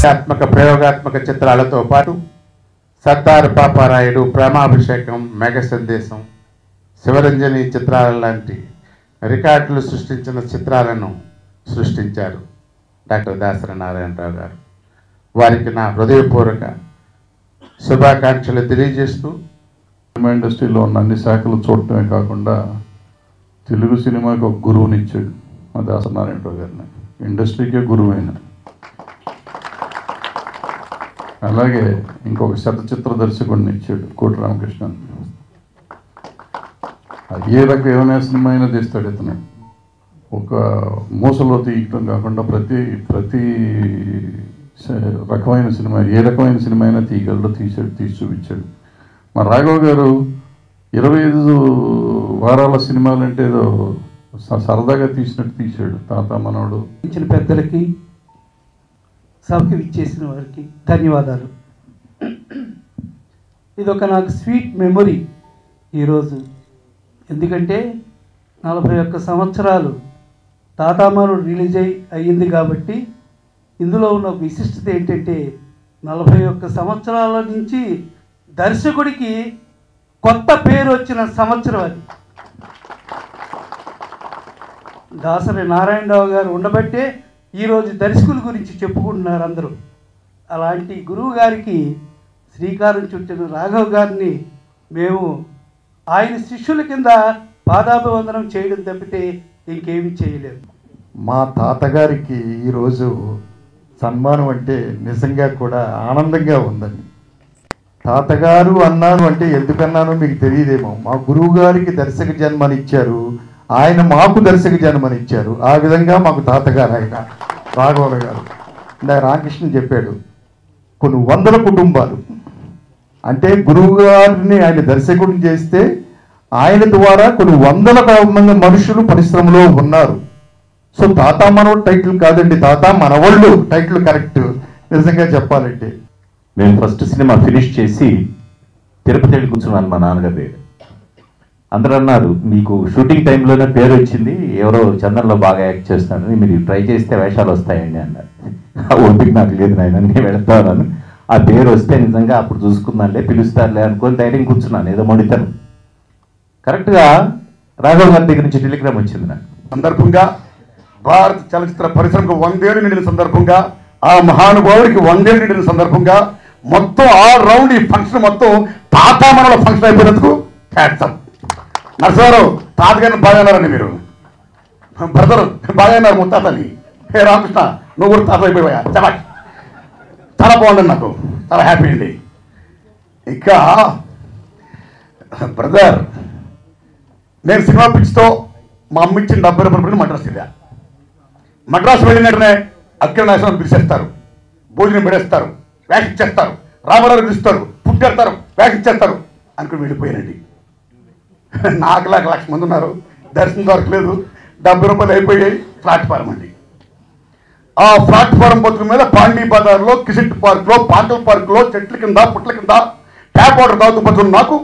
ఆత్మక ప్రయోగాత్మక చిత్రాలతో పాటు సర్దార్ పాపారాయుడు ప్రేమాభిషేకం మెగ సందేశం శివరంజని చిత్రాల లాంటి రికార్డులు సృష్టించిన చిత్రాలను సృష్టించారు డాక్టర్ దాసరి నారాయణరావు గారు వారికి నా హృదయపూర్వక శుభాకాంక్షలు తెలియజేస్తూ సినిమా ఇండస్ట్రీలో ఉన్న అన్ని శాఖలు చూడటమే కాకుండా తెలుగు సినిమాకి ఒక గురువుని ఇచ్చాడు మా దాసనారాయణరావు గారిని ఇండస్ట్రీకే గురువు అయిన అలాగే ఇంకొక శత చిత్ర దర్శకుడిని ఇచ్చాడు కోటి రామకృష్ణ ఏ రకమైన సినిమా అయినా తీస్తాడు ఇతను ఒక మూసలో తీయటం కాకుండా ప్రతి ప్రతి స- రకమైన సినిమా ఏ రకమైన సినిమా అయినా తీయగలడు తీసాడు తీసి చూపించాడు మా రాఘవ్ గారు ఇరవై ఐదు వారాల సినిమాలంటే ఏదో స- సరదాగా తీసినట్టు తీశాడు తాత మనవడు ఇచ్చిన పెద్దలకి సభకి విచ్చేసిన వారికి ధన్యవాదాలు ఇది ఒక నాకు స్వీట్ మెమొరీ ఈరోజు ఎందుకంటే నలభై ఒక్క సంవత్సరాలు తాతామారు రిలీజ్ అయి అయ్యింది కాబట్టి ఇందులో ఉన్న ఒక విశిష్టత ఏంటంటే నలభై ఒక్క సంవత్సరాల నుంచి దర్శకుడికి కొత్త పేరు వచ్చిన సంవత్సరం అది దాసరి నారాయణరావు గారు ఉండబట్టే ఈరోజు దర్శకుల గురించి చెప్పుకుంటున్నారు అందరూ అలాంటి గురువు గారికి శ్రీకారం చుట్టిన రాఘవ్ గారిని మేము ఆయన శిష్యుల కింద పాదాభివందనం చేయడం తప్పితే ఇంకేమీ చేయలేము మా తాతగారికి ఈరోజు సన్మానం అంటే నిజంగా కూడా ఆనందంగా ఉందండి తాతగారు అన్నాను అంటే ఎందుకన్నానో మీకు తెలియదేమో మా గురువు గారికి దర్శక జన్మనిచ్చారు ఆయన మాకు దర్శక జన్మనిచ్చారు ఆ విధంగా మాకు తాతగారు ఆయన రాఘవ గారు ఇందాక రామకృష్ణ చెప్పాడు కొన్ని వందల కుటుంబాలు అంటే గురువు గారిని ఆయన దర్శకుడిని చేస్తే ఆయన ద్వారా కొన్ని వందల మంది మనుషులు పరిశ్రమలో ఉన్నారు సో తాత మనవడు టైటిల్ కాదండి తాత మనవాళ్ళు టైటిల్ కరెక్ట్ నిజంగా చెప్పాలంటే మేము ఫస్ట్ సినిమా ఫినిష్ చేసి తిరుపతి వెళ్ళి కూర్చున్నాను మా నాన్నగారి దగ్గర అందరూ అన్నారు మీకు షూటింగ్ టైంలోనే పేరు వచ్చింది ఎవరో చందన్లో బాగా యాక్ట్ చేస్తున్నాడని మీరు ట్రై చేస్తే వేషాలు వస్తాయండి అన్నారు ఆ ఓపిక నాకు లేదు నాయన నేను వెళ్తాను ఆ పేరు వస్తే నిజంగా అప్పుడు చూసుకుందాంలే పిలుస్తారులే అనుకొని ధైర్యం కూర్చున్నాను ఏదో మొడితాను కరెక్ట్గా రాఘవ్ గారి దగ్గర నుంచి టెలిగ్రామ్ వచ్చింది నాకు సందర్భంగా భారత చలచిత్ర పరిశ్రమకు వందేళ్ళు నిండిన సందర్భంగా ఆ మహానుభావుడికి వందేళ్ళు నిండిన సందర్భంగా మొత్తం ఆల్ రౌండ్ ఈ ఫంక్షన్ మొత్తం తాతామణుల ఫంక్షన్ అయిపోయినందుకు హ్యాట్సప్ నరసింహారావు తాతగారిని బాగా అన్నారండి మీరు బ్రదర్ బాగా అన్నారు ముత్తాతని హే రామకృష్ణ నువ్వు కూడా తాత అయిపోయా చాలా చాలా బాగుందండి నాకు చాలా హ్యాపీ అండి ఇంకా బ్రదర్ నేను సినిమా పిచ్చితో మా అమ్మ ఇచ్చిన డెబ్బై రూపాయలు పెట్టి మద్రాసు వెళ్ళా మద్రాసు వెళ్ళిన వెంటనే అక్కడ నాశనం పిలిచేస్తారు భోజనం పెడేస్తారు వ్యాక్ ఇచ్చేస్తారు రామారావు పిలుస్తారు ఫుడ్ పెడతారు వ్యాక్ ఇచ్చేస్తారు అనుకుని వెళ్ళిపోయానండి నాకు లాగా లక్ష మంది ఉన్నారు దర్శనం దొరకలేదు డెబ్బై రూపాయలు అయిపోయాయి ప్లాట్ఫారం అండి ఆ ప్లాట్ఫారం బతుకు మీద పాండీ బజార్లో కిసిట్ పార్క్లో పాటల్ పార్క్లో చెట్ల కింద పుట్ల కింద ట్యాప్ వాటర్ తాగుతూ బతుకున్న నాకు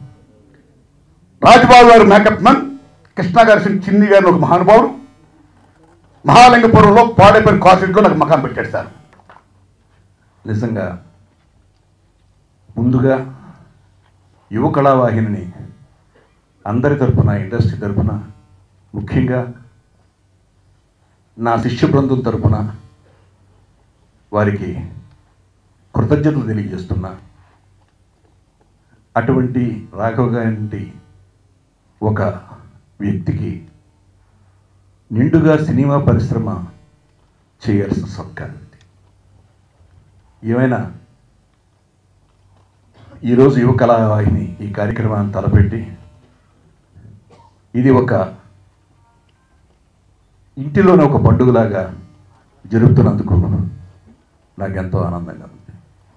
రాజబాబు గారు మేకప్ మన్ కృష్ణ గారి చిన్ని గారిని ఒక మహానుభావుడు మహాలింగపురంలో పాడైపోయిన కాన్సెంట్లో నాకు మకాం పెట్టాడు సార్ నిజంగా ముందుగా యువ కళావాహినిని అందరి తరపున ఇండస్ట్రీ తరపున ముఖ్యంగా నా శిష్య బృందం తరపున వారికి కృతజ్ఞతలు తెలియజేస్తున్నా అటువంటి రాఘవ్ గారి ఒక వ్యక్తికి నిండుగా సినిమా పరిశ్రమ చేయాల్సిన సత్కారం ఇది ఏమైనా ఈరోజు యువ కళావాహిని ఈ కార్యక్రమాన్ని తలపెట్టి ఇది ఒక ఇంటిలోనే ఒక పండుగలాగా జరుపుతున్నందుకు నాకు ఎంతో ఆనందంగా ఉంది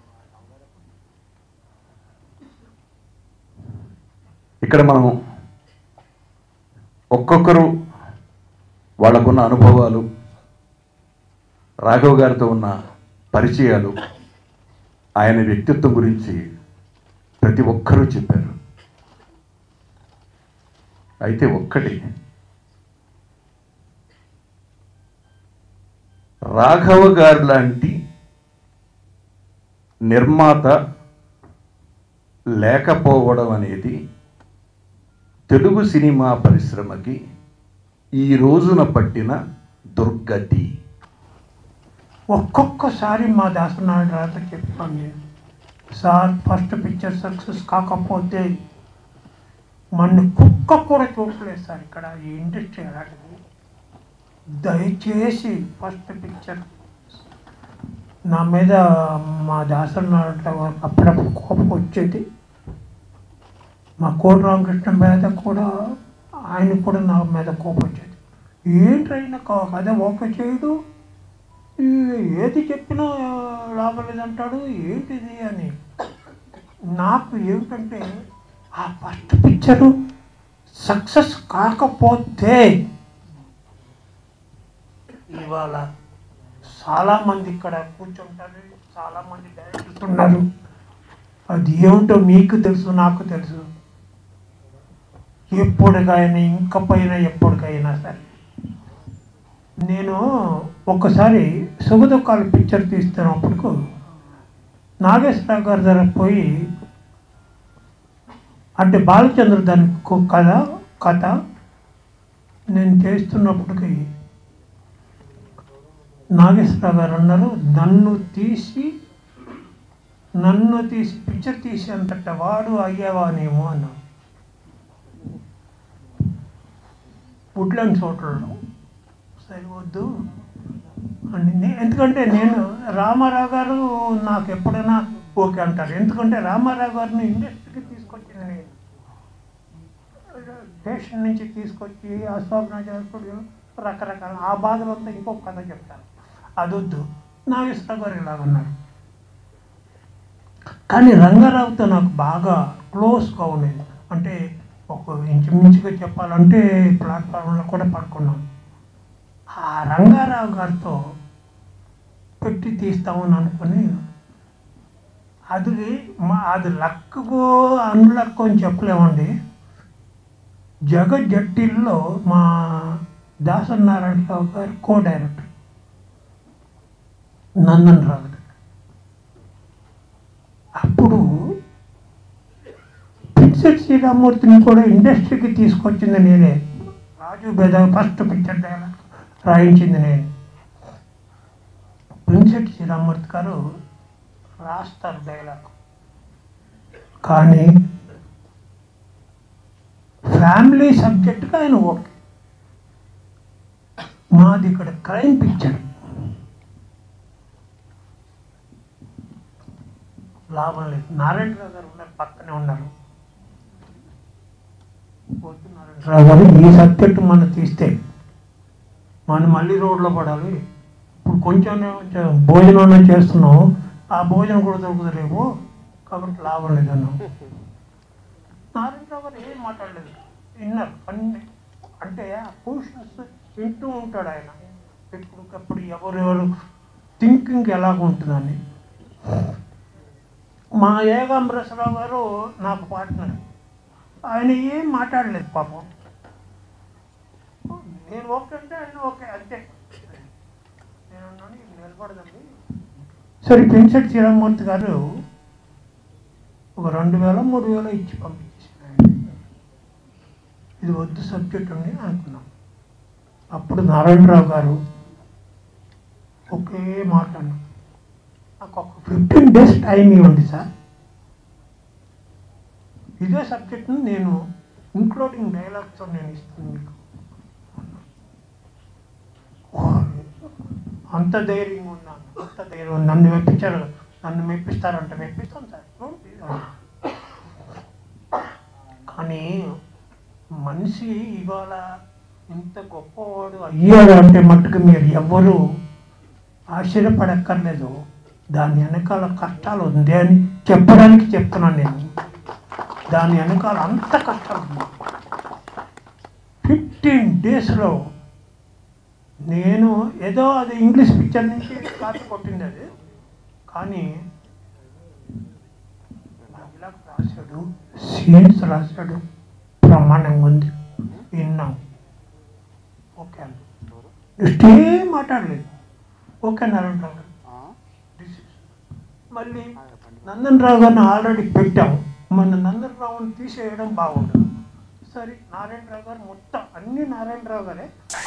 ఇక్కడ మనం ఒక్కొక్కరు వాళ్ళకున్న అనుభవాలు రాఘవ్ గారితో ఉన్న పరిచయాలు ఆయన వ్యక్తిత్వం గురించి ప్రతి ఒక్కరూ చెప్పారు అయితే ఒక్కటి రాఘవ గారు లాంటి నిర్మాత లేకపోవడం అనేది తెలుగు సినిమా పరిశ్రమకి ఈ రోజున పట్టిన దుర్గతి ఒక్కొక్కసారి మా దాసనారాయణ రాత చెప్పాను నేను సార్ ఫస్ట్ పిక్చర్ సక్సెస్ కాకపోతే మన కుక్క కూడా చూడలేదు సార్ ఇక్కడ ఈ ఇండస్ట్రీ అలాంటిది దయచేసి ఫస్ట్ పిక్చర్ నా మీద మా దాసనారాయణ అప్పుడప్పుడు కోపం వచ్చేది మా కోటి రామకృష్ణ మీద కూడా ఆయన కూడా నా మీద కోపం వచ్చేది ఏంటైనా కథ ఓకే చేయడు ఈ- ఏది చెప్పినా లాభం లేదంటాడు ఏంటిది అని నాకు ఏమిటంటే ఆ ఫస్ట్ పిక్చరు సక్సెస్ కాకపోతే ఇవాళ చాలామంది ఇక్కడ కూర్చుంటారు చాలామంది డైరెక్టర్స్ ఉన్నారు అది ఏమిటో మీకు తెలుసు నాకు తెలుసు ఎప్పటికైనా ఇంక పైన ఎప్పటికైనా సరే నేను ఒక్కసారి సుఖదుఖాలు పిక్చర్ తీస్తున్నప్పుడు నాగేశ్వరరావు గారి దగ్గర పోయి అంటే బాలచంద్ర దాని కు- కథ కథ నేను చేస్తున్నప్పటికి నాగేశ్వరరావు గారు అన్నారు నన్ను తీసి నన్ను తీసి పిక్చర్ తీసేంతట వాడు అయ్యేవానేమో అన్నాడు వుడ్లాండ్ హోటల్లో సరివద్దు అని నే- ఎందుకంటే నేను రామారావు గారు నాకు ఎప్పుడైనా ఓకే అంటారు ఎందుకంటే రామారావు గారిని ఇండస్ట్రీకి తీసుకొచ్చింది నేను స్టేషన్ నుంచి తీసుకొచ్చి అశోక్ నగర్ రకరకాల ఆ బాధలంతా ఇంకొక కథ చెప్తాను అదొద్దు నాగేశ్వరరావు గారు ఇలాగన్నారు కానీ రంగారావుతో నాకు బాగా క్లోజ్గా ఉండేది అంటే ఒక ఇంచుమించుగా చెప్పాలంటే ప్లాట్ఫామ్లో కూడా పడుకున్నాను ఆ రంగారావు గారితో పెట్టి తీస్తామని అనుకుని అది మా అది లక్కకు అన్లక్కు అని చెప్పలేమండి జగజ్జట్టిల్లో మా దాసనారాయణరావు గారు కో డైరెక్టర్ నందన్ రావు గారు. అప్పుడు ప్రిన్సెస్ శ్రీరామూర్తిని కూడా ఇండస్ట్రీకి తీసుకొచ్చింది నేనే రాజు బేద ఫస్ట్ పిక్చర్ డైలాగ్ రాయించింది నేను ప్రిన్సెస్ శ్రీరామూర్తి గారు రాస్తారు డైలాగ్ కానీ ఫ్యామిలీ సబ్జెక్ట్గా ఆయన ఓకే మాది ఇక్కడ క్రైమ్ పిక్చర్ లాభం లేదు నారాయణరావు గారు ఉన్నారు పక్కనే ఉన్నారు వద్దు నారాయణరావు గారు ఈ సబ్జెక్ట్ మనం తీస్తే మనం మళ్ళీ రోడ్లో పడాలి ఇప్పుడు కొంచెం కొంచెం భోజనం చేస్తున్నాం ఆ భోజనం కూడా దొరుకుతలేవు కాబట్టి లాభం లేదన్నాం నారాయణరావు గారు ఏం మాట్లాడలేదు విన్నారు అన్ని అంటే ఆ పొజిషన్స్ వింటూ ఉంటాడు ఆయన ఎప్పటికప్పుడు ఎవరెవరు థింకింగ్ ఎలాగ ఉంటుందని మా ఏకాంబరేశ్వరరావు గారు నాకు పార్ట్నర్ ఆయన ఏం మాట్లాడలేదు పాపం నేను ఓకే అంటే ఆయన ఓకే అంతే నేను అన్నాను ఇది నిలబడదండి సరే పెన్సెట్ శ్రీరామూర్తి గారు ఒక రెండు వేల మూడు వేల ఇచ్చి పంపించేసాను ఇది వద్దు సబ్జెక్ట్ ఉంది అనుకున్నాం అప్పుడు నారాయణరావు గారు ఒకే మాట అన్నారు నాకు ఒక ఫిఫ్టీన్ డేస్ టైం ఇవ్వండి సార్ ఇదే సబ్జెక్ట్ని నేను ఇంక్లూడింగ్ డైలాగ్తో నేను ఇస్తాను మీకు అంత ధైర్యం ఉన్నాను అంత ధైర్యం ఉంది. నన్ను మెప్పించారు నన్ను మెప్పిస్తారంటే మెప్పిస్తాను సార్ కానీ మనిషి ఇవాళ ఇంత గొప్పవాడు అయ్యాడు అంటే మట్టుకు మీరు ఎవ్వరూ ఆశ్చర్యపడక్కర్లేదు దాని వెనకాల కష్టాలు ఉంది అని చెప్పడానికి చెప్తున్నాను నేను దాని వెనకాల అంత కష్టాలు ఉన్నాయి ఫిఫ్టీన్ డేస్లో నేను ఏదో అది ఇంగ్లీష్ పిక్చర్ నుంచి కాపీ కొట్టింది అది కానీ డైలాగ్ రాశాడు సీన్స్ రాశాడు బ్రహ్మాండంగా ఉంది విన్నాం ఓకే అండి నెక్స్ట్ ఏం మాట్లాడలేదు ఓకే నారాయణరావు గారు This is- మళ్ళీ నందనరావు గారిని ఆల్రెడీ పెట్టాం మన నందనరావుని తీసేయడం బాగుండదు సరే నారాయణరావు గారు మొత్తం అన్ని నారాయణరావు గారే